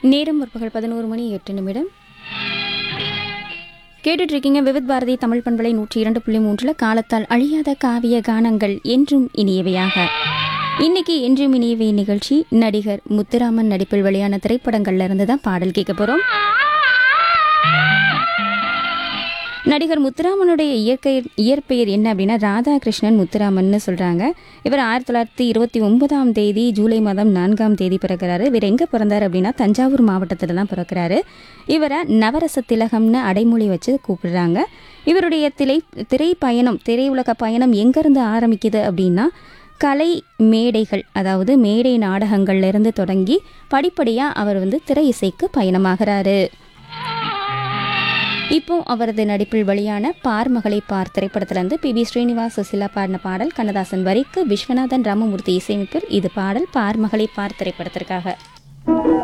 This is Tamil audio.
நேரம் முற்பகல் பதினோரு மணி எட்டு நிமிடம் கேட்டுட்டு இருக்கீங்க விவித் பாரதி தமிழ் பண்பலை நூற்றி இரண்டு புள்ளி மூன்றில் காலத்தால் அழியாத காவிய கானங்கள் என்றும் இனியவையாக இன்னைக்கு என்றும் இனியவை நிகழ்ச்சி நடிகர் முத்துராமன் நடிப்பில் வெளியான திரைப்படங்கள்ல இருந்து தான் பாடல் கேட்க போறோம் நடிகர் முத்துராமனுடைய இயற்கை இயற்பெயர் என்ன அப்படின்னா ராதாகிருஷ்ணன் முத்துராமன்னு சொல்கிறாங்க இவர் ஆயிரத்தி தொள்ளாயிரத்தி இருபத்தி ஒன்பதாம் தேதி ஜூலை மாதம் நான்காம் தேதி பிறக்கிறாரு இவர் எங்கே பிறந்தார் அப்படின்னா தஞ்சாவூர் மாவட்டத்தில் தான் பிறக்கிறாரு இவரை நவரச திலகம்னு அடைமொழி வச்சு கூப்பிடுறாங்க இவருடைய திரை திரைப்பயணம் திரையுலக பயணம் எங்கேருந்து ஆரம்பிக்குது அப்படின்னா கலை மேடைகள் அதாவது மேடை நாடகங்கள்ல இருந்து தொடங்கி படிப்படியாக அவர் வந்து திரை இசைக்கு பயணமாகிறாரு இப்போ அவரது நடிப்பில் வெளியான பார் மகளை பார் திரைப்படத்திலிருந்து பி பி ஸ்ரீனிவாஸ் சுசிலா பாடின பாடல் கண்ணதாசன் வரிக்கு விஸ்வநாதன் ராமமூர்த்தி இசையமைப்பில் இது பாடல் பார் மகளை பார் திரைப்படத்திற்காக